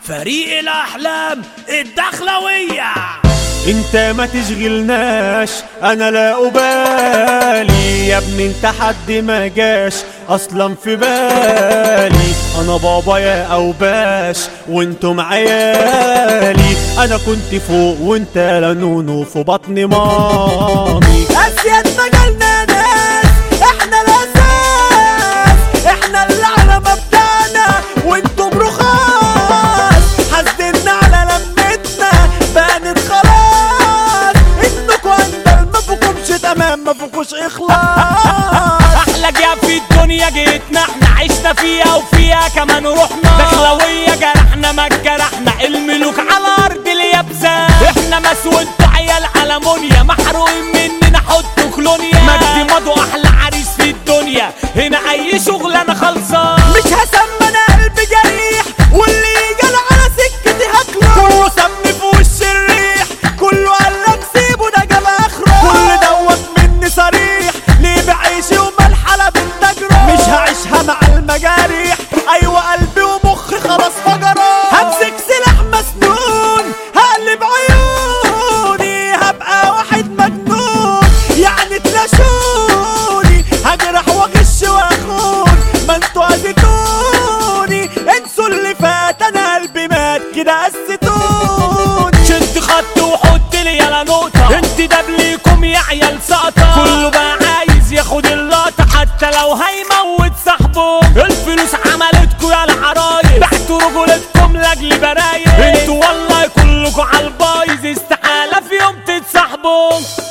فريق الأحلام الدخلوية انت ما تشغلناش انا لا ابالي يا ابني انت حد ما جاش اصلا في بالي انا بابا يا اوباش وانتم عيالي انا كنت فوق وانت لنونو في بطن مامي اسياد مجالنا ناس احنا الاساس احنا اللي على مبدأنا وانتم رخاص حاسدنا على لمتنا بانت خلاص انكم اندل ما فيكمش تمام ما فيكوش اخلاص احلى جاب في الدنيا جيتنا احنا عشنا فيها وفيها كمان روحنا دخلوية جرحنا ما جرحنا الملوك على ارض اليابسة احنا مس وانتوا عيال علمونيا محروقين مننا حطوا كلونيا مجدي مضوا احلى عريس في الدنيا هنا اي شغلانة خلصان مش هسمى انا قلبي جريح واللي يجي على سكتي هاكله كله سمي في وش الريح كله قالك سيبه ده جاب اخره كل دوت مني صريح ليه بعيشي وملحلة بالتجربة مش هعيشها مع المجاريح ايوه قلبي ومخي خلاص فجران همسك سلاح مسنون هقلب عيوني هبقى واحد مجنون يعني تلاشوني هجرح واغش واخون ما انتوا اذيتوني انسوا اللي فات انا قلبي مات كده قستوني شد خط وحط لي يلا نقطة انت دبليكم يا عيال سقطة كله بقى عايز ياخد اللقطة حتى لو هيموت صاحبه الفلوس عملتكوا يا العرايس بعتوا رجولتكم لاجل برايس انتوا والله كلكوا عالبايظ استحالة في يوم تتصاحبوا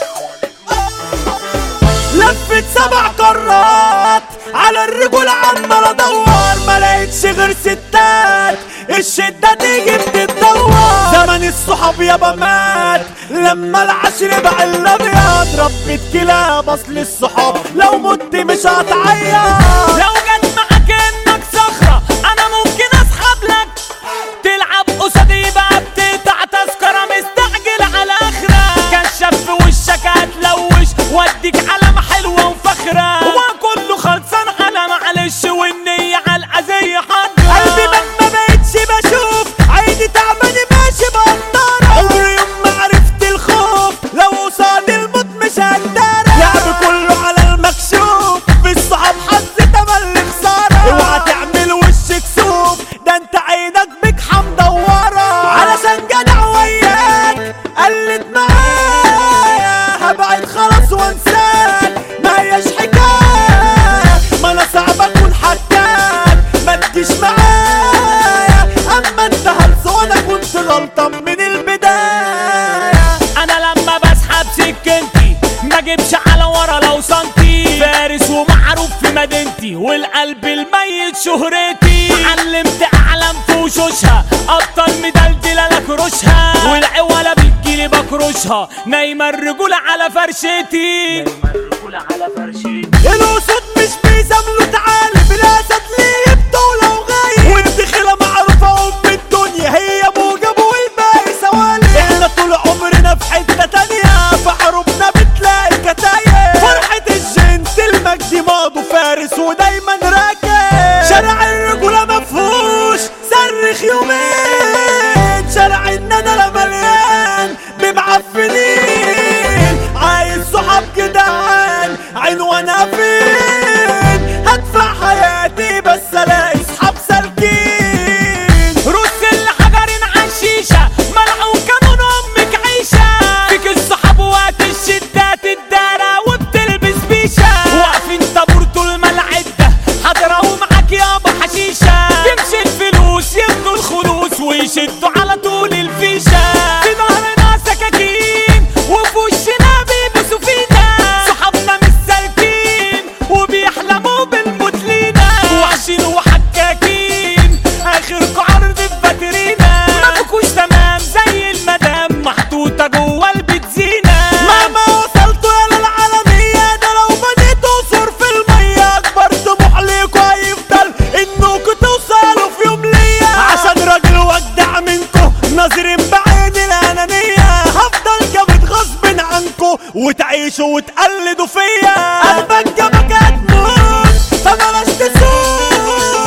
لفت سبع قارات على الرجول عمال ادور ما لقيتش غير ستات الشدة تيجي بتتدور زمن الصحاب يابا مات لما العشر بقى الابيض ربة كلاب اصل الصحاب لو مت مش هتعيط لو جت معاك انك صخرة انا ممكن اسحب لك تلعب قصادي يبقى بتقطع تذكرة مستعجل على اخرة كشف في وشك هتلوش واديك علامة حلوة وفخرة وكله خلصان على معلش والنية على الأذية حاضرة قلبي ما ما بقتش بشوف عيني تعباني ماشي بقدر عمري يوم ما عرفت الخوف لو قصاد الموت مش هقدر لعب كله على المكشوف في الصحاب حظ تملي خسارة اوعى تعمل وش كسوف ده انت عينك بجحة مدورة علشان جدع وياك قلت معايا هبعد خلاص وانساك ما هياش حكاية ما انا صعب اكون حكاك ما تجيش معايا اما انت هلزونك كنت غلطان من البداية انا لما بسحب سكنتي ما جيبش على ورا لو سنتي فارس ومعروف في مدينتي والقلب الميت شهرتي علمت اعلام في وشوشها ابطال مدلدله لك رشها والعوله بتجيلي بكرشها نايمه الرجوله على فرشتي الاسود مش بيزاملوا تعالي بالاسد ليه يبدوا لو غايب والدخيلة معروفة ام الدنيا هي موجب والباقي سوالي احنا طول عمرنا في حتة تانية في حروبنا بتلاقي كتايب فرحة الجنت المجدي ماضو فارس ودايما راكب شارع الرجولة مفهوش صرخ يومين شارع الندلة مليان بمعفنين عايز صحاب جدعان عنوانها فين هدفع حياتي بس الاقي صحاب سالكين رص الحجرين عالشيشة ملعون كانون امك عيشة فيك الصحاب وقت الشدة تدارى وبتلبس بيشة واقفين طابور طول ما العدة حاضرة ومعاك يابا حشيشة تمشي الفلوس يمنوا الخلوص ويشدوا على طول الفيشة في ظهرنا سكاكين وفي وشنا بيبوسوا فينا صحابنا مش سالكين وبيحلموا بالموت لينا وحشين وحكاكين اخركوا عرض في باترينا ما بكوش تمام زي المدام محطوطة جوه البتزينة مهما وصلتوا يا للعالمية ده لو بنيتوا سور في المية أكبر طموح ليكوا هيفضل إنكوا توصلوا في يوم ليا عشان راجل وجدع منكوا ناظرين بعين الأنانية هفضل جامد غصب عنكوا وتعيشوا وتقلدوا فيا قلبك جابك هتموت فبلاش تسوق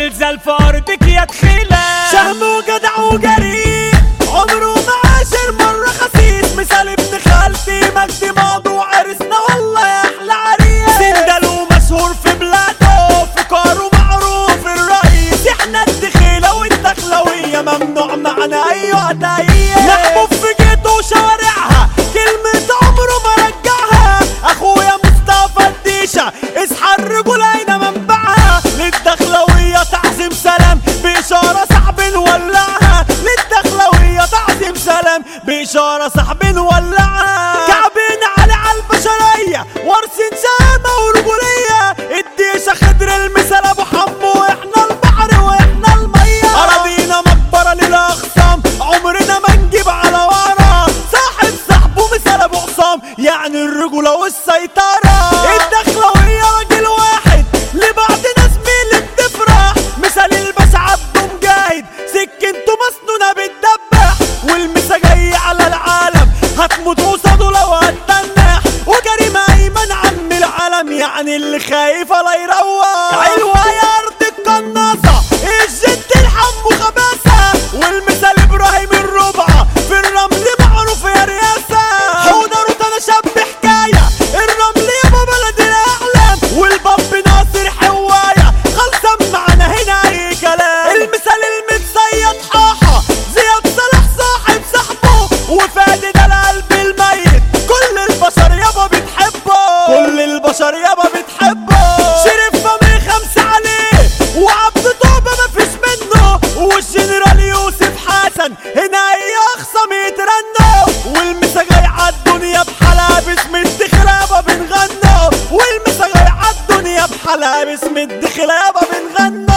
زلزال في ارضك يا دخيلة شهم وجدع وجريء عمره ما عاشر مرة خسيس مثال ابن خالتي مجدي موضوع عرسنا والله يا احلى عريس سندل ومشهور في بلاده في كارو معروف الرئيس احنا الدخيلة والدخلوية ممنوع معنا ايوه تاية محبوب في جيته وشوارعها كلمة عمره ما رجعها اخويا مصطفى الديشة اصحى الرجولة هنا منبعها للدخلوية تعظيم سلام بإشارة صاحب نولعها للدخلوية تعظيم سلام بإشارة صاحب نولعها كعبين على على البشرية ورثين شهامة ورجولية الديشة خضر المثال ابو حمو واحنا البحر واحنا المية اراضينا مقبرة للاخصام عمرنا ما نجيب على ورا صاحب صاحبه مثال ابو عصام يعني الرجولة والسيطرة الدخلوية راجل واحد لبعض ناس مين بتفرح مثال الباس عبده مجاهد سكنته مسنونة بتدبح والمسا جاي على العالم هتموت قصاده لو هتتنح وكريم ايمن عم العالم يعني اللي خايف لا يروح حلوة يا ارض القناصة الجد الحم وخباثة والمثال ابراهيم الربعة في الرمل معروف يا رياسة حوضر انا شاب حكاية الرمل يابا بلد الاحلام والباب ناصر حواية خلصان معنا هنا اي كلام المثال المتصيد حاحة زياد صلاح صاحب صاحبه وفادي ده القلب الميت كل البشر يابا بتحبه كل البشر يابا بتحبه شريف فمي خمسة عليه وعبد طوبة مفيش منه والجنرال يوسف حسن هنا اي اخصم يترنوا والمسا جاي عالدنيا بحالها باسم الدخل يابا بنغنوا والمسا جاي عالدنيا بحالها باسم الدخل يابا بنغنوا